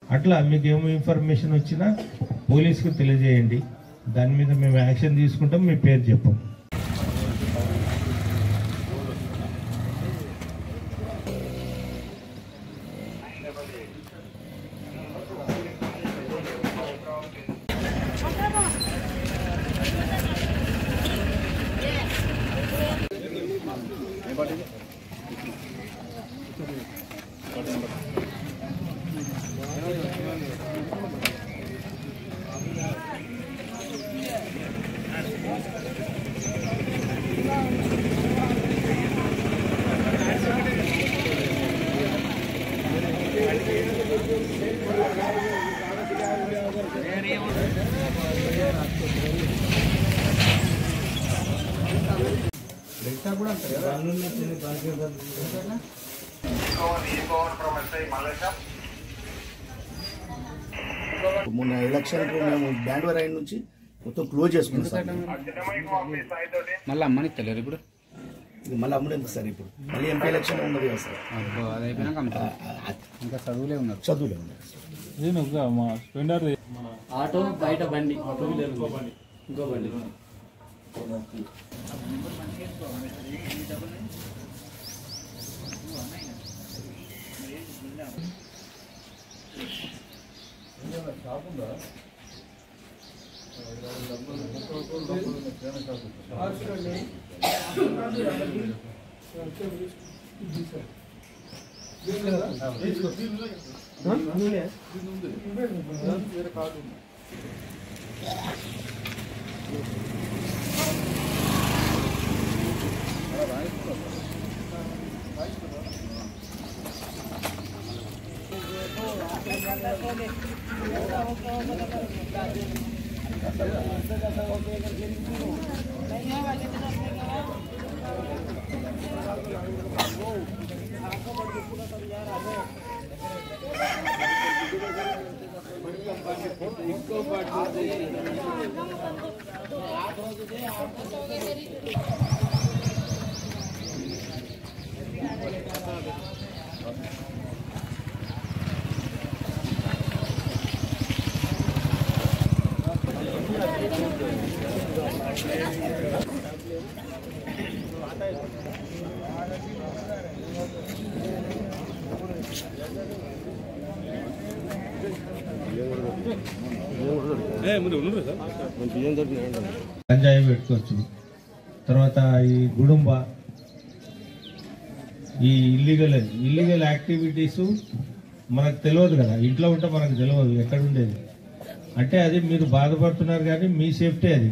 అట్లా మీకు ఏమో ఇన్ఫర్మేషన్ వచ్చినా పోలీస్కి తెలియజేయండి దాని మీద మేము యాక్షన్ తీసుకుంటాం మీ పేరు చెప్పం మొన్న ఎలక్షన్ మేము బ్యాండ్ రైడ్ నుంచి మొత్తం క్లోజ్ చేసుకున్నాం సార్ మళ్ళీ అమ్మని తెలియదు ఇప్పుడు ఇది మళ్ళీ అమ్ముడు సార్ ఇప్పుడు మళ్ళీ ఎంపీ ఎలక్షన్ ఉన్నది కదా సార్ అబ్బో, అది అయిపోయినాక అమ్ముతాం. ఇంకా చదువులే ఉన్నారు చదువులే ఉన్నది ఆటో బయట బండి టూ వీలర్ ఉంది. ఇంకో బండి గంజాయి పెట్టుకోవచ్చు తర్వాత ఈ గుడుంబ ఈ ఇల్లీగల్ ఇల్లీగల్ యాక్టివిటీస్ మనకు తెలియదు కదా ఇంట్లో ఉంటే మనకు తెలియదు ఎక్కడ ఉండేది అంటే అది మీరు బాధపడుతున్నారు కానీ మీ సేఫ్టీ అది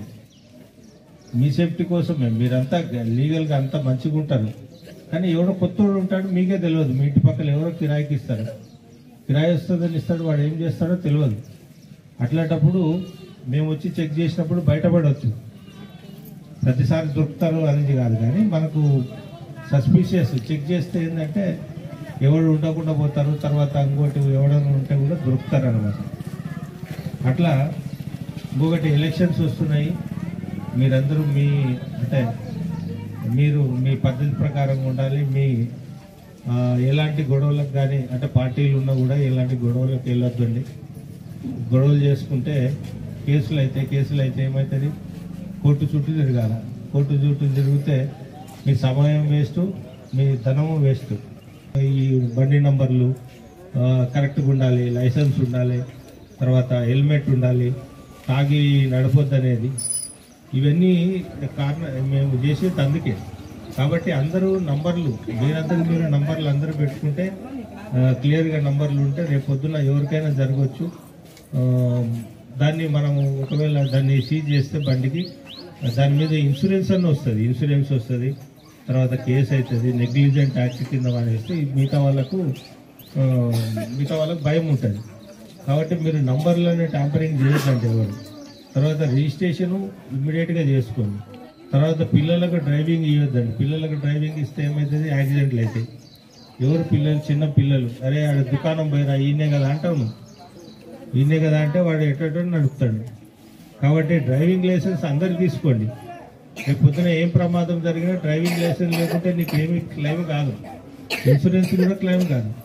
మీ సేఫ్టీ కోసమే మీరంతా లీగల్గా అంతా మంచిగా ఉంటారు కానీ ఎవడో కొత్తోడు ఉంటాడు మీకే తెలియదు మీ ఇంటి పక్కన ఎవరో కిరాయికి ఇస్తారు కిరాయి వస్తుందని ఇస్తాడు వాడు ఏం చేస్తాడో తెలియదు అట్లాంటప్పుడు మేము వచ్చి చెక్ చేసినప్పుడు బయటపడవచ్చు ప్రతిసారి దొరుకుతారు అనేది కాదు కానీ మనకు సస్పీషియస్ చెక్ చేస్తే ఏంటంటే ఎవరు ఉండకుండా పోతారు తర్వాత ఇంకోటి ఎవడైనా ఉంటే కూడా దొరుకుతారు అనమాట అట్లా ఇంకొకటి ఎలక్షన్స్ వస్తున్నాయి మీరందరూ మీ అంటే మీరు మీ పద్ధతి ప్రకారం ఉండాలి మీ ఆ, ఎలాంటి గొడవలకు కానీ అంటే పార్టీలు ఉన్నా కూడా ఎలాంటి గొడవలకు వెళ్ళొద్దండి గొడవలు చేసుకుంటే కేసులు అయితే కేసులు అయితే ఏమవుతుంది కోర్టు చుట్టూ తిరగాల కోర్టు చుట్టూ తిరిగితే మీ సమయం వేస్ట్ మీ ధనము వేస్ట్ ఈ బండి నంబర్లు ఆ, కరెక్ట్గా ఉండాలి లైసెన్స్ ఉండాలి తర్వాత హెల్మెట్ ఉండాలి తాగి నడపొద్దు అనేది ఇవన్నీ కారణం మేము చేసేది అందుకే కాబట్టి అందరూ నంబర్లు మీరందరూ మీరు నంబర్లు అందరూ పెట్టుకుంటే ఆ, క్లియర్గా నంబర్లు ఉంటే రేపు పొద్దున ఎవరికైనా జరగవచ్చు ఆ, దాన్ని మనం ఒకవేళ దాన్ని సీజ్ చేస్తే బండికి దాని మీద ఇన్సూరెన్స్ అన్న వస్తుంది ఇన్సూరెన్స్ వస్తుంది తర్వాత కేసు అవుతుంది నెగ్లిజెంట్ యాక్ట్ కింద వాడేస్తే ఈ మిగతా వాళ్ళకు ఆ, మిగతా వాళ్ళకు భయం ఉంటుంది కాబట్టి మీరు నంబర్లని ట్యాంపరింగ్ చేయొద్దండి ఎవరు తర్వాత రిజిస్ట్రేషన్ ఇమ్మీడియట్గా చేసుకోండి తర్వాత పిల్లలకు డ్రైవింగ్ ఇవ్వద్దండి పిల్లలకు డ్రైవింగ్ ఇస్తే ఏమవుతుంది యాక్సిడెంట్లు అవుతాయి ఎవరు పిల్లలు చిన్న పిల్లలు అరే ఆడ దుకాణం పోయిరా ఈయనే కదా అంటావు నువ్వు ఈయనే కదా అంటే వాడు ఎట్టటో నడుపుతాడు కాబట్టి డ్రైవింగ్ లైసెన్స్ అందరు తీసుకోండి రేపు పొద్దున ఏం ప్రమాదం జరిగినా డ్రైవింగ్ లైసెన్స్ లేకుంటే నీకు ఏమి క్లెయిమ్ కాదు ఇన్సూరెన్స్ కూడా క్లెయిమ్ కాదు